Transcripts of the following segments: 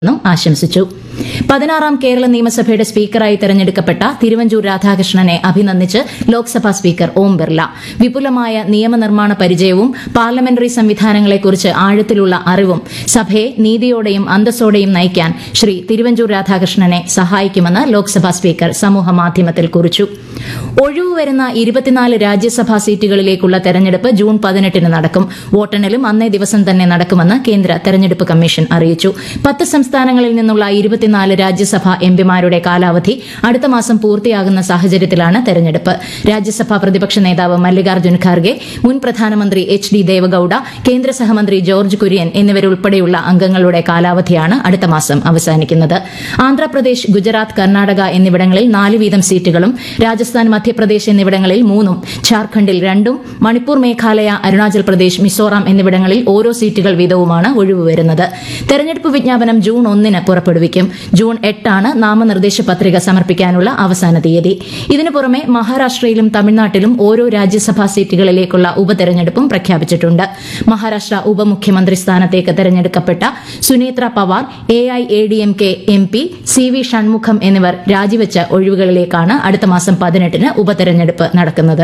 എന്നും ആശംസിച്ചു പതിനാറാം കേരള നിയമസഭയുടെ സ്പീക്കറായി തെരഞ്ഞെടുക്കപ്പെട്ട തിരുവഞ്ചൂർ രാധാകൃഷ്ണനെ അഭിനന്ദിച്ച് ലോക്സഭാ സ്പീക്കർ ഓം ബിർല വിപുലമായ നിയമനിർമ്മാണ പരിചയവും പാർലമെന്ററി സംവിധാനങ്ങളെക്കുറിച്ച് ആഴത്തിലുള്ള അറിവും സഭയെ നീതിയോടെയും അന്തസ്സോടെയും നയിക്കാൻ ശ്രീ തിരുവഞ്ചൂർ രാധാകൃഷ്ണനെ സഹായിക്കുമെന്ന് ലോക്സഭാ സ്പീക്കർ സമൂഹമാധ്യമത്തിൽ കുറിച്ചു ഒഴിവ് വരുന്ന ഇരുപത്തിനാല് രാജ്യസഭാ സീറ്റുകളിലേക്കുള്ള തെരഞ്ഞെടുപ്പ് ജൂൺ പതിനെട്ടിന് നടക്കും വോട്ടെണ്ണലും അന്നേ ദിവസം തന്നെ നടക്കുമെന്ന് കേന്ദ്ര തെരഞ്ഞെടുപ്പ് കമ്മീഷൻ അറിയിച്ചു പത്ത് സംസ്ഥാനങ്ങളിൽ നിന്നുള്ള ഇരുപത്തിനാല് രാജ്യസഭാ എംപിമാരുടെ കാലാവധി അടുത്ത മാസം പൂർത്തിയാകുന്ന സാഹചര്യത്തിലാണ് തെരഞ്ഞെടുപ്പ് രാജ്യസഭാ പ്രതിപക്ഷ നേതാവ് മല്ലികാർജ്ജുൻ ഖാർഗെ മുൻ പ്രധാനമന്ത്രി എച്ച് ഡി ദേവഗൌഡ കേന്ദ്ര സഹമന്ത്രി ജോർജ് കുര്യൻ എന്നിവരുൾപ്പെടെയുള്ള അംഗങ്ങളുടെ കാലാവധിയാണ് അടുത്ത മാസം അവസാനിക്കുന്നത് ആന്ധ്രാപ്രദേശ് ഗുജറാത്ത് കർണാടക എന്നിവിടങ്ങളിൽ നാല് വീതം സീറ്റുകളും രാജസ്ഥാൻ മധ്യപ്രദേശ് എന്നിവിടങ്ങളിൽ മൂന്നും ഝാർഖണ്ഡിൽ രണ്ടും മണിപ്പൂർ മേഘാലയ അരുണാചൽ പ്രദേശ് മിസോറാം എന്നിവിടങ്ങളിൽ ഓരോ സീറ്റുകൾ വീതവുമാണ് ഒഴിവ് വരുന്നത് തെരഞ്ഞെടുപ്പ് വിജ്ഞാപനം ജൂൺ ഒന്നിന് പുറപ്പെടുവിക്കും ജൂൺ എട്ടാണ് നാമനിർദ്ദേശ പത്രിക സമർപ്പിക്കാനുള്ള അവസാന തീയതി ഇതിനു പുറമെ മഹാരാഷ്ട്രയിലും തമിഴ്നാട്ടിലും ഓരോ രാജ്യസഭാ സീറ്റുകളിലേക്കുള്ള ഉപതെരഞ്ഞെടുപ്പും പ്രഖ്യാപിച്ചിട്ടുണ്ട് മഹാരാഷ്ട്ര ഉപമുഖ്യമന്ത്രി സ്ഥാനത്തേക്ക് തെരഞ്ഞെടുക്കപ്പെട്ട Sunetra Pawar A I A D M K M P C V Shanmugam എന്നിവർ രാജിവെച്ച ഒഴിവുകളിലേക്കാണ് അടുത്ത മാസം പതിനെട്ടിന് ഉപതെരഞ്ഞെടുപ്പ് നടക്കുന്നത്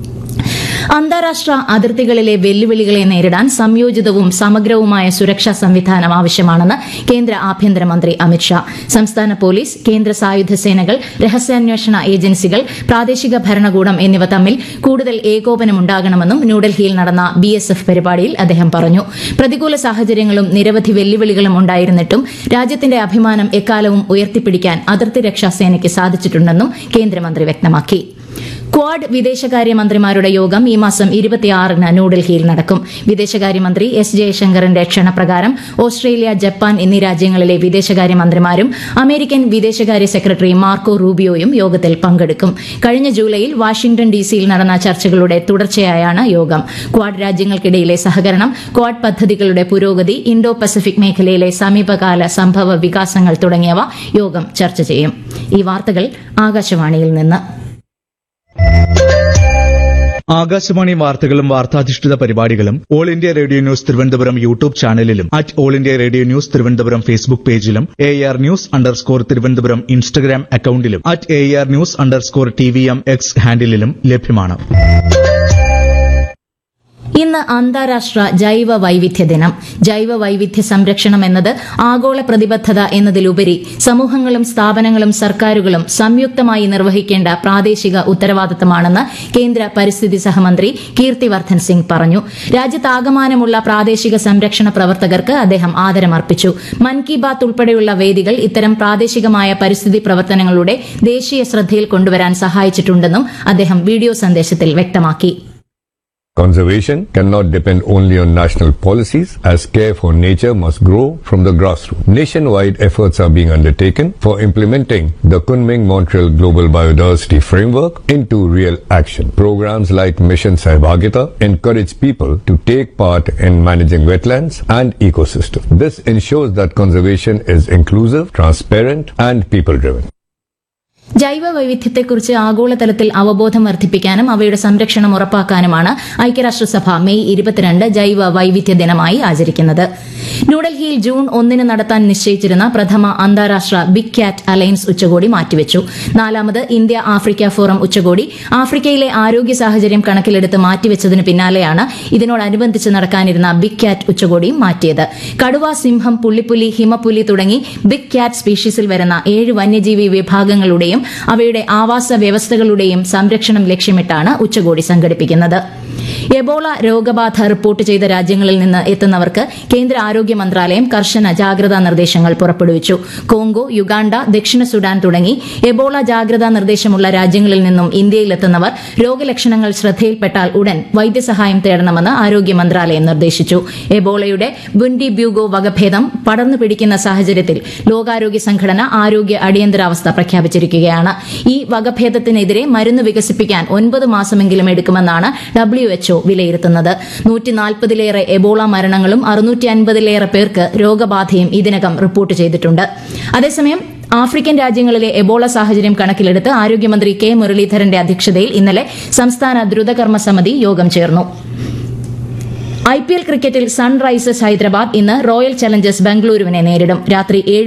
അന്താരാഷ്ട്ര അതിർത്തികളിലെ വെല്ലുവിളികളെ നേരിടാൻ സംയോജിതവും സമഗ്രവുമായ സുരക്ഷാ സംവിധാനം ആവശ്യമാണെന്ന് കേന്ദ്ര ആഭ്യന്തരമന്ത്രി അമിത്ഷാ സംസ്ഥാന പോലീസ് കേന്ദ്ര സായുധ സേനകൾ രഹസ്യാന്വേഷണ ഏജൻസികൾ പ്രാദേശിക ഭരണകൂടം എന്നിവ തമ്മിൽ കൂടുതൽ ഏകോപനമുണ്ടാകണമെന്നും ന്യൂഡൽഹിയിൽ നടന്ന ബി എസ് എഫ് പരിപാടിയിൽ അദ്ദേഹം പറഞ്ഞു പ്രതികൂല സാഹചര്യങ്ങളും നിരവധി വെല്ലുവിളികളും ഉണ്ടായിരുന്നിട്ടും രാജ്യത്തിന്റെ അഭിമാനം എക്കാലവും ഉയർത്തിപ്പിടിക്കാൻ അതിർത്തി രക്ഷാ സേനയ്ക്ക് സാധിച്ചിട്ടുണ്ടെന്നും കേന്ദ്രമന്ത്രി വ്യക്തമാക്കി ക്വാഡ് വിദേശകാര്യമന്ത്രിമാരുടെ യോഗം ഈ മാസം ഇരുപത്തിയാറിന് ന്യൂഡൽഹിയിൽ നടക്കും വിദേശകാര്യമന്ത്രി എസ് ജയശങ്കറിന്റെ ക്ഷണപ്രകാരം ഓസ്ട്രേലിയ ജപ്പാൻ എന്നീ രാജ്യങ്ങളിലെ വിദേശകാര്യമന്ത്രിമാരും അമേരിക്കൻ വിദേശകാര്യ സെക്രട്ടറി മാർക്കോ റൂബിയോയും യോഗത്തിൽ പങ്കെടുക്കും കഴിഞ്ഞ ജൂലൈയിൽ വാഷിംഗ്ടൺ ഡിസിയിൽ നടന്ന ചർച്ചകളുടെ തുടർച്ചയായാണ് യോഗം ക്വാഡ് രാജ്യങ്ങൾക്കിടയിലെ സഹകരണം ക്വാഡ് പദ്ധതികളുടെ പുരോഗതി ഇൻഡോ പസഫിക് മേഖലയിലെ സമീപകാല സംഭവ വികാസങ്ങൾ തുടങ്ങിയവ യോഗം ചർച്ച ചെയ്യും ഈ വാർത്തകൾ ആകാശവാണിയിൽ നിന്ന് ആകാശവാണി വാർത്തകളും വാർത്താധിഷ്ഠിത പരിപാടികളും All India Radio News Thiruvananthapuram YouTube ചാനലിലും at All India Radio News Thiruvananthapuram Facebook പേജിലും A R news underscore Thiruvananthapuram Instagram അക്കൌണ്ടിലും at A R news underscore T V M X ഹാൻഡിലും ലഭ്യമാണ് ഇന്ന് അന്താരാഷ്ട്ര ജൈവ വൈവിധ്യ ദിനം ജൈവ വൈവിധ്യ സംരക്ഷണം എന്നത് ആഗോള പ്രതിബദ്ധത എന്നതിലുപരി സമൂഹങ്ങളും സ്ഥാപനങ്ങളും സർക്കാരുകളും സംയുക്തമായി നിർവഹിക്കേണ്ട പ്രാദേശിക ഉത്തരവാദിത്തമാണെന്ന് കേന്ദ്ര പരിസ്ഥിതി സഹമന്ത്രി കീർത്തിവർദ്ധൻ സിംഗ് പറഞ്ഞു രാജ്യത്താകമാനമുള്ള പ്രാദേശിക സംരക്ഷണ പ്രവർത്തകർക്ക് അദ്ദേഹം ആദരമർപ്പിച്ചു മൻ കി ബാത്ത് ഉൾപ്പെടെയുള്ള വേദികൾ ഇത്തരം പ്രാദേശികമായ പരിസ്ഥിതി പ്രവർത്തനങ്ങളുടെ ദേശീയ ശ്രദ്ധയിൽ കൊണ്ടുവരാൻ സഹായിച്ചിട്ടുണ്ടെന്നും അദ്ദേഹം വീഡിയോ സന്ദേശത്തിൽ വ്യക്തമാക്കി Conservation cannot depend only on national policies as care for nature must grow from the grassroots. Nationwide efforts are being undertaken for implementing the Kunming Montreal Global Biodiversity Framework into real action. Programs like Mission Sahibagita encourage people to take part in managing wetlands and ecosystems. This ensures that conservation is inclusive, transparent and people driven. ജൈവ വൈവിധ്യത്തെക്കുറിച്ച് ആഗോളതലത്തിൽ അവബോധം വർദ്ധിപ്പിക്കാനും അവയുടെ സംരക്ഷണം ഉറപ്പാക്കാനുമാണ് ഐക്യരാഷ്ട്രസഭ May ഇരുപത്തിരണ്ട് ജൈവ വൈവിധ്യ ദിനമായി ആചരിക്കുന്നത് ന്യൂഡൽഹിയിൽ ജൂൺ ഒന്നിന് നടത്താൻ നിശ്ചയിച്ചിരുന്ന പ്രഥമ അന്താരാഷ്ട്ര ബിഗ് ക്യാറ്റ് അലയൻസ് ഉച്ചകോടി മാറ്റിവെച്ചു നാലാമത് ഇന്ത്യ ആഫ്രിക്ക ഫോറം ഉച്ചകോടി ആഫ്രിക്കയിലെ ആരോഗ്യ സാഹചര്യം കണക്കിലെടുത്ത് മാറ്റിവെച്ചതിന് പിന്നാലെയാണ് ഇതിനോടനുബന്ധിച്ച് നടക്കാനിരുന്ന ബിഗ് ക്യാറ്റ് ഉച്ചകോടിയും മാറ്റിയത് കടുവ സിംഹം പുള്ളിപ്പുലി ഹിമപ്പുലി തുടങ്ങി ബിഗ് ക്യാറ്റ് സ്പീഷീസിൽ വരുന്ന ഏഴ് വന്യജീവി വിഭാഗങ്ങളുടെയും അവയുടെ ആവാസ വ്യവസ്ഥകളുടെയും സംരക്ഷണം ലക്ഷ്യമിട്ടാണ് ഉച്ചകോടി സംഘടിപ്പിക്കുന്നത് എബോള രോഗബാധ റിപ്പോർട്ട് ചെയ്ത രാജ്യങ്ങളിൽ നിന്ന് എത്തുന്നവർക്ക് കേന്ദ്ര ആരോഗ്യ മന്ത്രാലയം കർശന ജാഗ്രതാ നിർദ്ദേശങ്ങൾ പുറപ്പെടുവിച്ചു കോങ്കോ യുഗാണ്ട ദക്ഷിണ സുഡാൻ തുടങ്ങി എബോള ജാഗ്രതാ നിർദ്ദേശമുള്ള രാജ്യങ്ങളിൽ നിന്നും ഇന്ത്യയിലെത്തുന്നവർ രോഗലക്ഷണങ്ങൾ ശ്രദ്ധയിൽപ്പെട്ടാൽ ഉടൻ വൈദ്യസഹായം തേടണമെന്ന് ആരോഗ്യ മന്ത്രാലയം നിർദ്ദേശിച്ചു എബോളയുടെ ബുൻഡി ബ്യൂഗോ വകഭേദം പടർന്നു പിടിക്കുന്ന സാഹചര്യത്തിൽ ലോകാരോഗ്യ സംഘടന ആരോഗ്യ അടിയന്തരാവസ്ഥ പ്രഖ്യാപിച്ചിരിക്കുകയാണ് ഈ വകഭേദത്തിനെതിരെ മരുന്ന് വികസിപ്പിക്കാൻ ഒൻപത് മാസമെങ്കിലും എടുക്കുമെന്നാണ് ഡബ്ല്യു എച്ച്ഒ വിലയിരുത്തുന്നത് നൂറ്റിനാൽപ്പതിലേറെ എബോള മരണങ്ങളും അറുന്നൂറ്റി അൻപതിലേറെ പേർക്ക് രോഗബാധയും ഇതിനകം റിപ്പോർട്ട് ചെയ്തിട്ടുണ്ട് അതേസമയം ആഫ്രിക്കൻ രാജ്യങ്ങളിലെ എബോള സാഹചര്യം കണക്കിലെടുത്ത് ആരോഗ്യമന്ത്രി കെ മുരളീധരന്റെ അധ്യക്ഷതയിൽ ഇന്നലെ സംസ്ഥാന ദ്രുതകർമ്മ സമിതി യോഗം ചേർന്നു ഐ പി എൽ ക്രിക്കറ്റിൽ സൺറൈസേഴ്സ് ഹൈദരാബാദ് ഇന്ന് റോയൽ ചലഞ്ചേഴ്സ് ബംഗളൂരുവിനെ നേരിടും രാത്രി ഏഴ്